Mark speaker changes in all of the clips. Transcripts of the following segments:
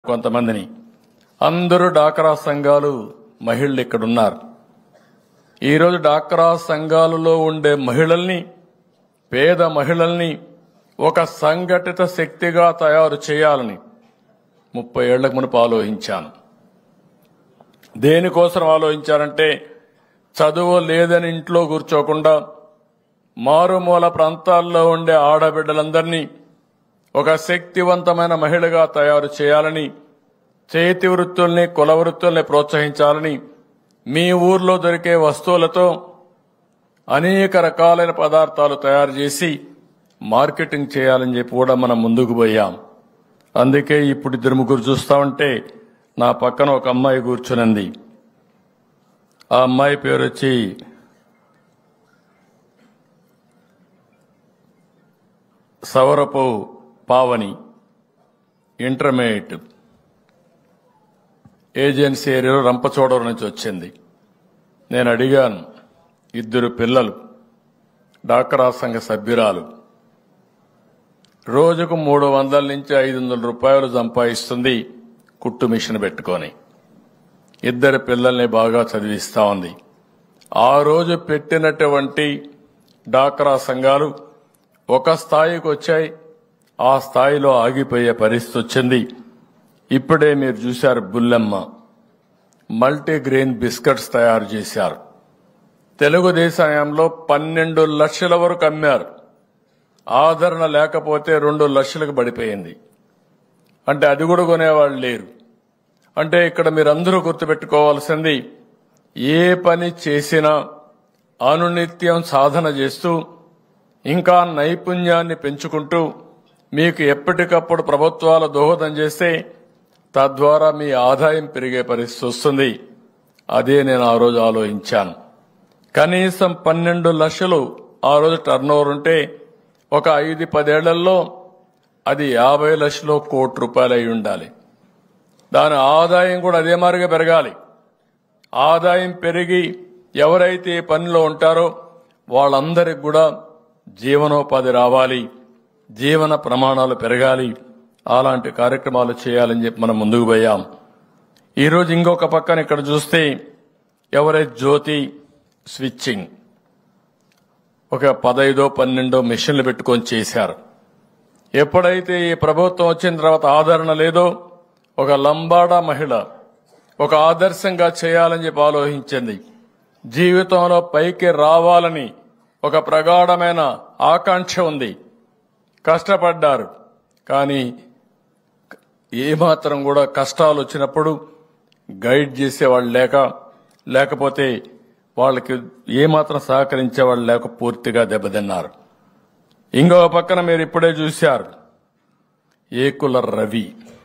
Speaker 1: కొంతమందిని అందరూ డాక్రా సంఘాలు మహిళలు ఇక్కడున్నారు ఈరోజు డాక్రా సంఘాలలో ఉండే మహిళల్ని పేద మహిళల్ని ఒక సంఘటిత శక్తిగా తయారు చేయాలని ముప్పై ఏళ్లకు మునుపు ఆలోచించాను దేనికోసం ఆలోచించానంటే చదువు లేదని ఇంట్లో కూర్చోకుండా మారుమూల ప్రాంతాల్లో ఉండే ఆడబిడ్డలందరినీ ఒక శక్తివంతమైన మహిళగా తయారు చేయాలని చేతి వృత్తుల్ని కుల వృత్తుల్ని ప్రోత్సహించాలని మీ ఊర్లో దొరికే వస్తువులతో అనేక రకాలైన పదార్థాలు తయారు చేసి మార్కెటింగ్ చేయాలని చెప్పి కూడా మనం ముందుకు పోయాం అందుకే ఇప్పుడు ఇద్దరు ముగ్గురు చూస్తా ఉంటే నా పక్కన ఒక అమ్మాయి కూర్చునింది ఆ అమ్మాయి పేరు వచ్చి సవరపు పావని ఇంటర్మీడియట్ ఏజెన్సీ ఏరియాలో రంపచోడవరం నుంచి వచ్చింది నేను అడిగాను ఇద్దరు పిల్లలు డాక్రా సంఘ సభ్యురాలు రోజుకు మూడు వందల నుంచి ఐదు వందల రూపాయలు సంపాదిస్తుంది కుట్టు మిషన్ పెట్టుకొని ఇద్దరు పిల్లల్ని బాగా చదివిస్తా ఉంది ఆ రోజు పెట్టినటువంటి డాక్రా సంఘాలు ఒక స్థాయికి వచ్చాయి ఆ స్థాయిలో ఆగిపోయే పరిస్థితి వచ్చింది ఇప్పుడే మీరు చూశారు బుల్లెమ్మ మల్టీగ్రెయిన్ బిస్కెట్స్ తయారు చేశారు తెలుగుదేశంలో పన్నెండు లక్షల వరకు అమ్మారు ఆదరణ లేకపోతే రెండు లక్షలకు పడిపోయింది అంటే అది కూడా కొనేవాళ్ళు లేరు అంటే ఇక్కడ మీరందరూ గుర్తుపెట్టుకోవాల్సింది ఏ పని చేసినా అనునిత్యం సాధన చేస్తూ ఇంకా నైపుణ్యాన్ని పెంచుకుంటూ మీకు ఎప్పటికప్పుడు ప్రభుత్వాలు దోహదం చేస్తే తద్వారా మీ ఆదాయం పెరిగే పరిస్థితి వస్తుంది అదే నేను ఆ రోజు ఆలోచించాను కనీసం పన్నెండు లక్షలు ఆ రోజు టర్న్ ఉంటే ఒక ఐదు పదేళ్లలో అది యాభై లక్షలు కోటి రూపాయలు అయి ఉండాలి దాని ఆదాయం కూడా అదే మాదిరిగా పెరగాలి ఆదాయం పెరిగి ఎవరైతే ఈ పనిలో ఉంటారో వాళ్ళందరికి కూడా జీవనోపాధి రావాలి జీవన ప్రమాణాలు పెరగాలి అలాంటి కార్యక్రమాలు చేయాలని చెప్పి మనం ముందుకు పోయాం ఈరోజు ఇంకొక పక్కన ఇక్కడ చూస్తే ఎవరైతే జ్యోతి స్విచ్చింగ్ ఒక పదైదో పన్నెండో మిషన్లు పెట్టుకొని చేశారు ఎప్పుడైతే ఈ ప్రభుత్వం వచ్చిన తర్వాత ఆదరణ లేదో ఒక లంబాడా మహిళ ఒక ఆదర్శంగా చేయాలని చెప్పి ఆలోచించింది జీవితంలో పైకి రావాలని ఒక ప్రగాఢమైన ఆకాంక్ష ఉంది కష్టపడ్డారు కానీ ఏమాత్రం కూడా కష్టాలు వచ్చినప్పుడు గైడ్ చేసేవాళ్ళు లేక లేకపోతే వాళ్ళకి ఏమాత్రం సహకరించే వాళ్ళు లేక పూర్తిగా దెబ్బతిన్నారు ఇంకో పక్కన మీరు ఇప్పుడే చూశారు ఏకుల రవి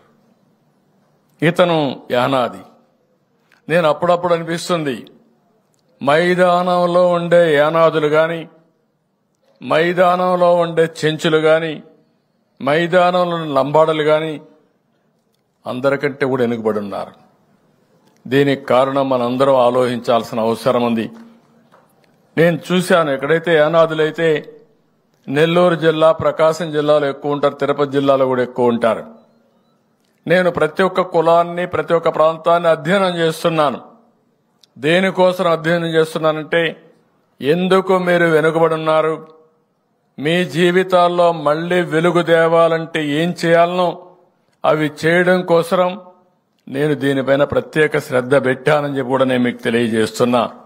Speaker 1: ఇతను యానాది నేను అప్పుడప్పుడు అనిపిస్తుంది మైదానంలో ఉండే యానాదులు గాని మైదానంలో ఉండే చెంచులు గాని మైదానంలో ఉండే లంబాడలు గాని అందరికంటే కూడా వెనుకబడి ఉన్నారు దీనికి కారణం మనందరం ఆలోచించాల్సిన అవసరం ఉంది నేను చూశాను ఎక్కడైతే యానాదులైతే నెల్లూరు జిల్లా ప్రకాశం జిల్లాలో ఎక్కువ ఉంటారు తిరుపతి జిల్లాలో కూడా ఎక్కువ ఉంటారు నేను ప్రతి ఒక్క కులాన్ని ప్రతి ఒక్క ప్రాంతాన్ని అధ్యయనం చేస్తున్నాను దేనికోసం అధ్యయనం చేస్తున్నానంటే ఎందుకు మీరు వెనుకబడి ఉన్నారు మీ జీవితాల్లో మళ్లీ వెలుగు తేవాలంటే ఏం చేయాలనో అవి చేయడం కోసం నేను దీనిపైన ప్రత్యేక శ్రద్ధ పెట్టానని చెప్పి కూడా నేను మీకు తెలియజేస్తున్నా